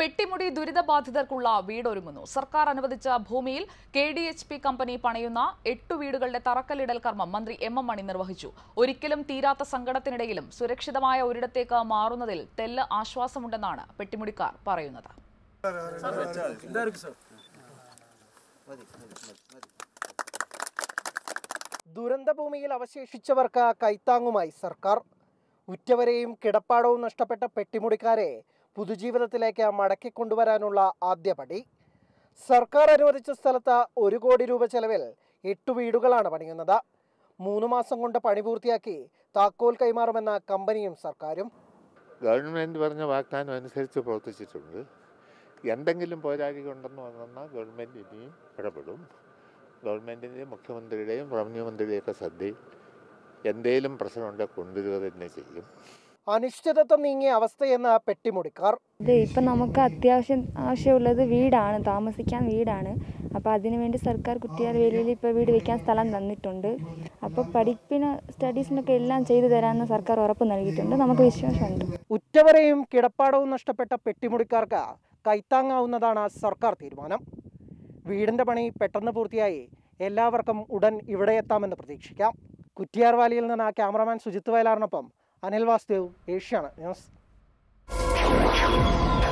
പെട്ടിമുടി ദുരിതബാധിതർക്കുള്ള വീടൊരുങ്ങുന്നു സർക്കാർ അനുവദിച്ച ഭൂമിയിൽ K D H P company പണിയുന്ന എട്ടു വീടുകളുടെ തറക്കല്ലിടൽ കർമ്മം മന്ത്രി എം എം മണി നിർവഹിച്ചു ഒരിക്കലും തീരാത്ത സങ്കടത്തിനിടയിലും സുരക്ഷിതമായ ഒരിടത്തേക്ക് മാറുന്നതിൽ തെല്ല് ആശ്വാസമുണ്ടെന്നാണ് പെട്ടിമുടിക്കാർ പറയുന്നത് ദുരന്തഭൂമിയിൽ അവശേഷിച്ചവർക്ക് കൈത്താങ്ങുമായി സർക്കാർ ഉറ്റവരെയും കിടപ്പാടവും നഷ്ടപ്പെട്ട പെട്ടിമുടിക്കാരെ പുതുജീവിതത്തിലേക്ക് മടക്കിക്കൊണ്ടുവരാനുള്ള ആദ്യപടി സർക്കാർ അനുവദിച്ച സ്ഥലത്ത് ഒരു കോടി രൂപ ചെലവിൽ എട്ട് വീടുകളാണ് പണിയുന്നത് മൂന്ന് മാസം കൊണ്ട് പണി പൂർത്തിയാക്കി താക്കോൽ കൈമാറുമെന്ന കമ്പനിയും സർക്കാരും ഗവൺമെൻറ് പറഞ്ഞ വാഗ്ദാനം അനുസരിച്ച് പ്രവർത്തിച്ചിട്ടുണ്ട് എന്തെങ്കിലും പോരാഴിക ഉണ്ടെന്ന് വന്നാൽ ഗവൺമെൻറ് ഇനിയും ഇടപെടും ഗവൺമെൻറ്റിൻ്റെയും മുഖ്യമന്ത്രിയുടെയും പ്രധാനമന്ത്രിയുടെയൊക്കെ ശ്രദ്ധയിൽ എന്തേലും പ്രശ്നമുണ്ടെങ്കിൽ കൊണ്ടുവരിക തന്നെ ചെയ്യും അനിശ്ചിതത്വം നീങ്ങിയ അവസ്ഥയെന്ന് പെട്ടിമുടിക്കാർ ഇത് ഇപ്പം നമുക്ക് അത്യാവശ്യം ആവശ്യമുള്ളത് വീടാണ് താമസിക്കാൻ വീടാണ് അപ്പോൾ അതിനുവേണ്ടി സർക്കാർ കുറ്റിയാർവേലിയിൽ ഇപ്പോൾ വീട് വയ്ക്കാൻ സ്ഥലം തന്നിട്ടുണ്ട് അപ്പോൾ പഠിപ്പിന് സ്റ്റഡീസിനൊക്കെ എല്ലാം ചെയ്തു തരാമെന്ന് സർക്കാർ ഉറപ്പ് നൽകിയിട്ടുണ്ട് നമുക്ക് വിശ്വാസമുണ്ട് ഉറ്റവരെയും കിടപ്പാടവും നഷ്ടപ്പെട്ട പെട്ടിമുടിക്കാർക്ക് കൈത്താങ്ങാവുന്നതാണ് സർക്കാർ തീരുമാനം വീടിന്റെ പണി പെട്ടെന്ന് പൂർത്തിയായി എല്ലാവർക്കും ഉടൻ ഇവിടെ എത്താമെന്ന് പ്രതീക്ഷിക്കാം കുറ്റിയാർവാലിയിൽ നിന്ന് ക്യാമറമാൻ സുജിത് വയലാറിനൊപ്പം അനിൽ വാസുദേവ് ഏഷ്യാണ് ന്യൂസ്